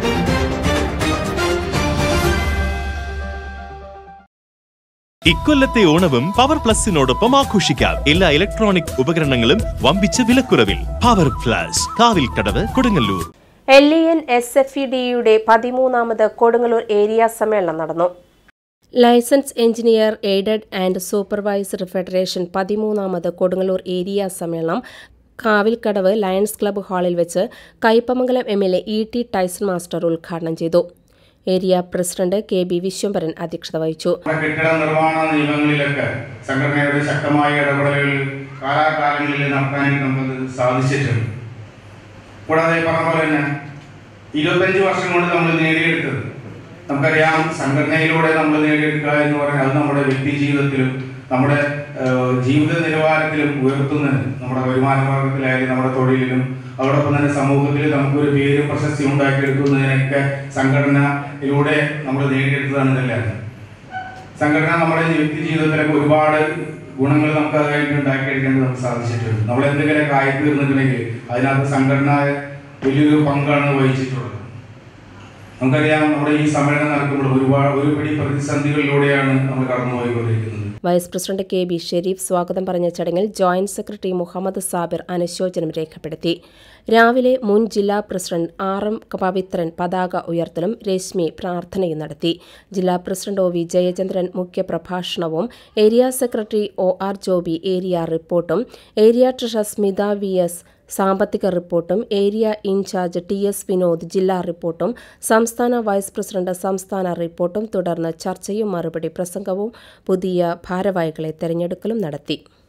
ഇക്കൊല്ലത്തെ ഓണവും പവർ പ്ലസിനോടൊപ്പം ആഘോഷിക്കാം എല്ലാ ഇലക്ട്രോണിക് ഉപകരണങ്ങളും വമ്പിച്ച വിലക്കുറവിൽ power plus Kavilkadavu Kodungallur L E N S F E ഡിയുടെ പതിമൂന്നാമത് കൊടുങ്ങല്ലൂർ ഏരിയ സമ്മേളനം നടന്നു licence engineer aided and supervisor federation പതിമൂന്നാമത് കൊടുങ്ങല്ലൂർ ഏരിയ സമ്മേളനം കാവിൽക്കടവ് ലയൺസ് ക്ലബ്ബ് ഹാളിൽ വെച്ച് Kaipamangalam M L A E T Tyson master ഉദ്ഘാടനം ചെയ്തു area president K B Viswambharan അധ്യക്ഷത വഹിച്ചു നമ്മുടെ കെട്ടിട നിർമ്മാണ നിയമങ്ങളിലൊക്കെ സംഘടനയുടെ ശക്തമായ ഇടപെടലുകൾ കാലാകാലങ്ങളിൽ നടത്താനായിട്ട് നമുക്ക് സാധിച്ചിട്ടുണ്ട് കൂടാതെ ഈ പറഞ്ഞ പോലെ തന്നെ ഇരുപത്തഞ്ച് വർഷം കൊണ്ട് നമ്മൾ നേടിയെടുത്തത് നമുക്കറിയാം സംഘടനയിലൂടെ നമ്മൾ നേടിയെടുക്കുക എന്ന് പറഞ്ഞാൽ അത് നമ്മുടെ വ്യക്തി ജീവിതത്തിലും നമ്മുടെ ഏഹ്, ജീവിത നിലവാരത്തിലും ഉയർത്തുന്നതിന് നമ്മുടെ വരുമാന മാർഗത്തിലായാലും നമ്മുടെ തൊഴിലിലും അതോടൊപ്പം തന്നെ സമൂഹത്തിൽ നമുക്കൊരു പേരും പ്രശസ്തി ഉണ്ടാക്കിയെടുക്കുന്നതിനൊക്കെ സംഘടനയിലൂടെ നമ്മൾ നേടിയെടുത്തതാണ് ഇതെല്ലാം സംഘടന നമ്മുടെ വ്യക്തി ജീവിതത്തിലൊക്കെ ഒരുപാട് ഗുണങ്ങൾ നമുക്ക് അതായിട്ട് ഉണ്ടാക്കിയെടുക്കേണ്ടത് നമുക്ക് സാധിച്ചിട്ടുണ്ട് നമ്മൾ എന്തെങ്കിലുമൊക്കെ ആയി തീർന്നിട്ടുണ്ടെങ്കിൽ അതിനകത്ത് സംഘടന വലിയൊരു പങ്കാണ് വഹിച്ചിട്ടുള്ളത് നമുക്കറിയാം നമ്മുടെ ഈ സമ്മേളനം നടക്കുമ്പോൾ ഒരുപാട് ഒരുപടി പ്രതിസന്ധികളിലൂടെയാണ് നമ്മൾ കടന്നുപോയിക്കൊണ്ടിരിക്കുന്നത് vice president K B Shareef സ്വാഗതം പറഞ്ഞ ചടങ്ങിൽ ജോയിന്റ് സെക്രട്ടറി മുഹമ്മദ് സാബിർ അനുശോചനം രേഖപ്പെടുത്തി രാവിലെ മുൻ ജില്ലാ പ്രസിഡന്റ് ആർ എം പവിത്രൻ പതാക ഉയർത്തലും രശ്മി പ്രാർത്ഥനയും നടത്തി ജില്ലാ പ്രസിഡന്റ് ഒ വി ജയചന്ദ്രൻ മുഖ്യപ്രഭാഷണവും area secretary O R Joby area റിപ്പോർട്ടും area treasurer Smitha V S സാമ്പത്തിക റിപ്പോർട്ടും area in charge T S Vinod ജില്ലാ റിപ്പോർട്ടും സംസ്ഥാന വൈസ് പ്രസിഡന്റ് സംസ്ഥാന റിപ്പോർട്ടും തുടർന്ന് ചർച്ചയും മറുപടി പ്രസംഗവും പുതിയ ഭാരവാഹികളെ തെരഞ്ഞെടുക്കലും നടത്തി